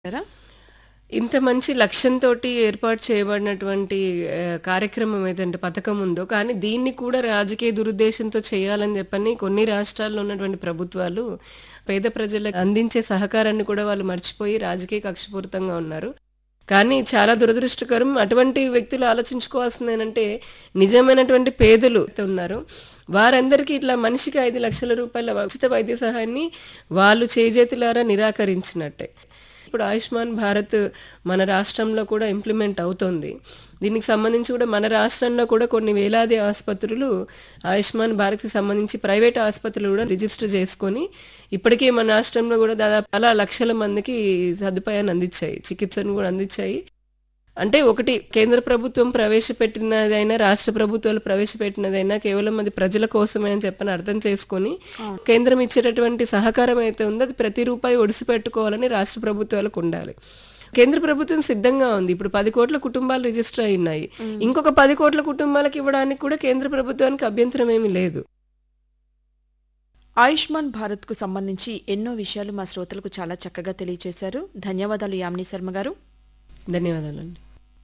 రా? ఇంత మంచి లక్ష్యంతోటి ఏర్పాటు చేయబడినటువంటి ఆ, కార్యక్రమం ఏదంటే పథకం ఉందో కానీ దీన్ని కూడా రాజకీయ దురుద్దేశంతో చేయాలని చెప్పని కొన్ని రాష్ట్రాల్లో ఉన్నటువంటి ప్రభుత్వాలు పేద ప్రజలకు అందించే సహకారాన్ని కూడా వాళ్ళు మర్చిపోయి రాజకీయ కక్షపూరితంగా ఉన్నారు కానీ చాలా దురదృష్టకరం అటువంటి వ్యక్తులు ఆలోచించుకోవాల్సింది ఏంటంటే నిజమైనటువంటి పేదలు ఉన్నారు వారందరికీ ఇట్లా మనిషికి ఐదు లక్షల రూపాయల ఉచిత వైద్య సహాయాన్ని వాళ్ళు చేజేతులారా నిరాకరించినట్టే ఇప్పుడు ఆయుష్మాన్ భారత్ మన రాష్ట్రంలో కూడా ఇంప్లిమెంట్ అవుతోంది దీనికి సంబంధించి కూడా మన రాష్ట్రంలో కూడా కొన్ని వేలాది ఆసుపత్రులు ఆయుష్మాన్ భారత్కి సంబంధించి ప్రైవేట్ ఆసుపత్రులు కూడా రిజిస్టర్ చేసుకొని ఇప్పటికే మన రాష్ట్రంలో కూడా దాదాపు చాలా లక్షల మందికి సదుపాయాన్ని అందించాయి చికిత్సను కూడా అందించాయి అంటే ఒకటి కేంద్ర ప్రభుత్వం ప్రవేశపెట్టినదైనా రాష్ట్ర ప్రభుత్వాలు ప్రవేశపెట్టినదైనా కేవలం అది ప్రజల కోసమే అని చెప్పని అర్థం చేసుకొని కేంద్రం ఇచ్చేటటువంటి సహకారం అయితే ఉందో అది ప్రతి రూపాయి ఒడిసి పెట్టుకోవాలని రాష్ట్ర ప్రభుత్వాలకు ఉండాలి కేంద్ర ప్రభుత్వం సిద్ధంగా ఉంది ఇప్పుడు పది కోట్ల కుటుంబాలు రిజిస్టర్ అయి ఉన్నాయి ఇంకొక పది కోట్ల కుటుంబాలకు ఇవ్వడానికి కూడా కేంద్ర ప్రభుత్వానికి అభ్యంతరం ఏమీ లేదు ఆయుష్మాన్ భారత్ కు సంబంధించి ఎన్నో విషయాలు మా శ్రోతలకు చాలా చక్కగా తెలియజేశారు ధన్యవాదాలు యామిని శర్మ గారు ధన్యవాదాలండి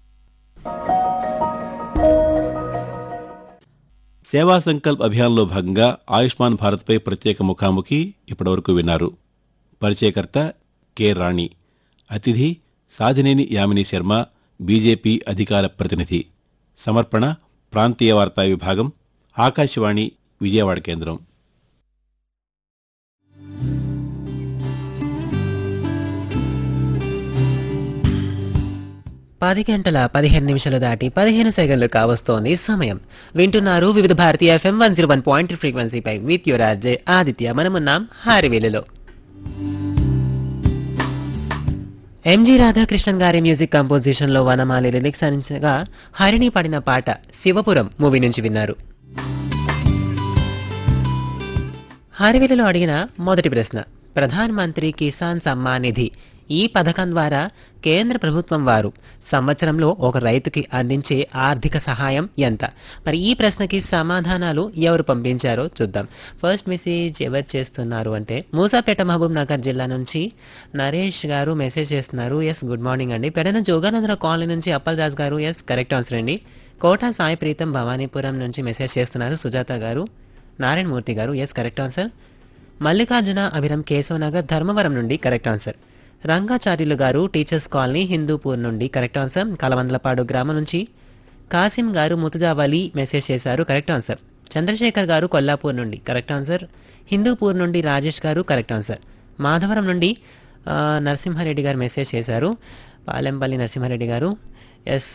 సేవా సంకల్ప్ అభియాన్లో భాగంగా ఆయుష్మాన్ భారత్పై ప్రత్యేక ముఖాముఖి ఇప్పటివరకు విన్నారు పరిచయకర్త కె రాణి అతిథి సాధినేని యామిని శర్మ బీజేపీ అధికార ప్రతినిధి సమర్పణ ప్రాంతీయ వార్తా విభాగం ఆకాశవాణి విజయవాడ కేంద్రం పది గంటల పదిహేను నిమిషాలు దాటి పదిహేను సెకండ్లు కావస్తోంది సమయం వింటున్నారు Vividh Bharati FM one zero one point ఫ్రీక్వెన్సీపై విత్ యువర్ అజయ్ ఆదిత్య మనమున్నాం హారివేలులో ఎంజి రాధాకృష్ణన్ గారి మ్యూజిక్ కంపోజిషన్ లో వనమాలి లిరిక్స్ అందించగా హరిణి పడిన పాట శివపురం మూవీ నుంచి విన్నారు హారివేలులో అడిగిన మొదటి ప్రశ్న ప్రధాన్ మంత్రి కిసాన్ సమ్మాన్ నిధి ఈ పథకం ద్వారా కేంద్ర ప్రభుత్వం వారు సంవత్సరంలో ఒక రైతుకి అందించే ఆర్థిక సహాయం ఎంత మరి ఈ ప్రశ్నకి సమాధానాలు ఎవరు పంపించారో చూద్దాం ఫస్ట్ మెసేజ్ ఎవరు చేస్తున్నారు అంటే మూసాపేట మహబూబ్ నగర్ జిల్లా నుంచి నరేష్ గారు మెసేజ్ చేస్తున్నారు ఎస్ గుడ్ మార్నింగ్ అండి పెడన జోగానందర కాలనీ నుంచి అప్పల్ దాస్ గారు ఎస్ కరెక్ట్ ఆన్సర్ అండి కోటా సాయి ప్రీతం భవానీపురం నుంచి మెసేజ్ చేస్తున్నారు సుజాత గారు నారాయణమూర్తి గారు yes correct answer Mallikarjuna Abhiram Keshavnagar Dharmavaram నుండి కరెక్ట్ ఆన్సర్ రంగాచార్యులు గారు టీచర్స్ కాలనీ హిందూపూర్ నుండి కరెక్ట్ ఆన్సర్ కలవందలపాడు గ్రామం నుంచి కాసిం గారు ముతుజావలి మెసేజ్ చేశారు కరెక్ట్ ఆన్సర్ చంద్రశేఖర్ గారు కొల్లాపూర్ నుండి కరెక్ట్ ఆన్సర్ హిందూపూర్ నుండి రాజేష్ గారు కరెక్ట్ ఆన్సర్ మాధవరం నుండి ఆ, నరసింహారెడ్డి గారు మెసేజ్ చేశారు పాలెంపల్లి నరసింహారెడ్డి గారు ఎస్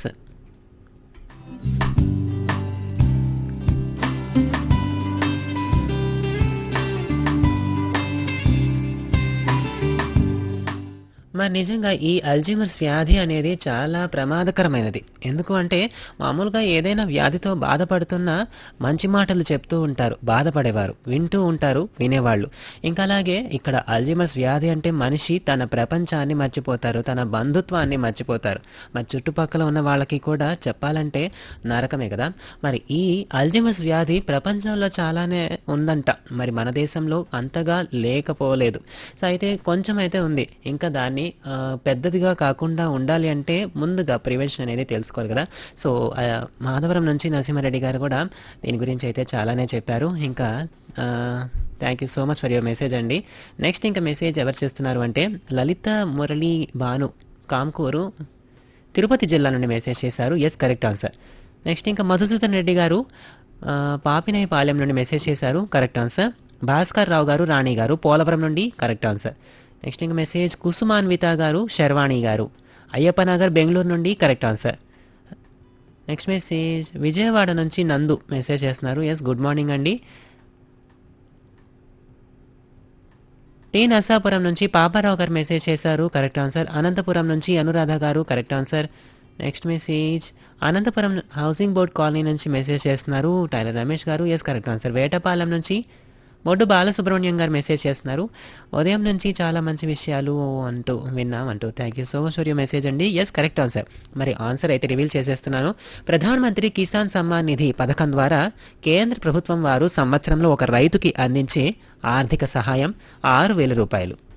మరి నిజంగా ఈ అల్జీమర్స్ వ్యాధి అనేది చాలా ప్రమాదకరమైనది ఎందుకు అంటే మామూలుగా ఏదైనా వ్యాధితో బాధపడుతున్నా మంచి మాటలు చెప్తూ ఉంటారు బాధపడేవారు వింటూ ఉంటారు వినేవాళ్ళు ఇంకా అలాగే ఇక్కడ అల్జీమర్స్ వ్యాధి అంటే మనిషి తన ప్రపంచాన్ని మర్చిపోతారు తన బంధుత్వాన్ని మర్చిపోతారు మరి చుట్టుపక్కల ఉన్న వాళ్ళకి కూడా చెప్పాలంటే నరకమే కదా మరి ఈ అల్జీమర్స్ వ్యాధి ప్రపంచంలో చాలానే ఉందంట మరి మన దేశంలో అంతగా లేకపోలేదు సో అయితే కొంచెం అయితే ఉంది ఇంకా దాన్ని ఆ, పెద్దదిగా కాకుండా ఉండాలి అంటే ముందుగా ప్రివెన్షన్ అనేది తెలుసుకోవాలి కదా సో ఆ, మాధవరం నుంచి నరసింహారెడ్డి గారు కూడా దీని గురించి అయితే చాలానే చెప్పారు ఇంకా thank you so much for your message అండి నెక్స్ట్ ఇంకా మెసేజ్ ఎవరు చేస్తున్నారు అంటే లలిత మురళి భాను కాంకూరు తిరుపతి జిల్లా నుండి మెసేజ్ చేశారు ఎస్ కరెక్ట్ ఆన్సర్ నెక్స్ట్ ఇంకా మధుసూదన్ రెడ్డి గారు ఆ, పాపినేయపాలెం నుండి మెసేజ్ చేశారు కరెక్ట్ ఆన్సర్ భాస్కర్ రావు గారు రాణి గారు పోలవరం నుండి కరెక్ట్ ఆన్సర్ నెక్స్ట్ ఇంకా మెసేజ్ కుసుమాన్విత గారు శర్వాణి గారు అయ్యప్ప నగర్ బెంగళూరు నుండి correct answer next message Vijayawada నుంచి నందు మెసేజ్ చేస్తున్నారు ఎస్ గుడ్ మార్నింగ్ అండి టీ నర్సాపురం నుంచి పాపారావు గారు మెసేజ్ చేశారు కరెక్ట్ ఆన్సర్ అనంతపురం నుంచి అనురాధ గారు correct answer next message Anantapuram housing board colony నుంచి మెసేజ్ చేస్తున్నారు టైలర్ రమేష్ గారు ఎస్ కరెక్ట్ ఆన్సర్ వేటపాలెం నుంచి బొడ్డు బాలసుబ్రహ్మణ్యం గారు మెసేజ్ చేస్తున్నారు ఉదయం నుంచి చాలా మంచి విషయాలు అంటూ విన్నాం అంటూ thank you so much for you message అండి ఎస్ కరెక్ట్ ఆన్సర్ మరి ఆన్సర్ అయితే రివీల్ చేసేస్తున్నాను ప్రధాన మంత్రి కిసాన్ సమ్మాన్ నిధి పథకం ద్వారా కేంద్ర ప్రభుత్వం వారు సంవత్సరంలో ఒక రైతుకి అందించే ఆర్థిక సహాయం ఆరు వేల రూపాయలు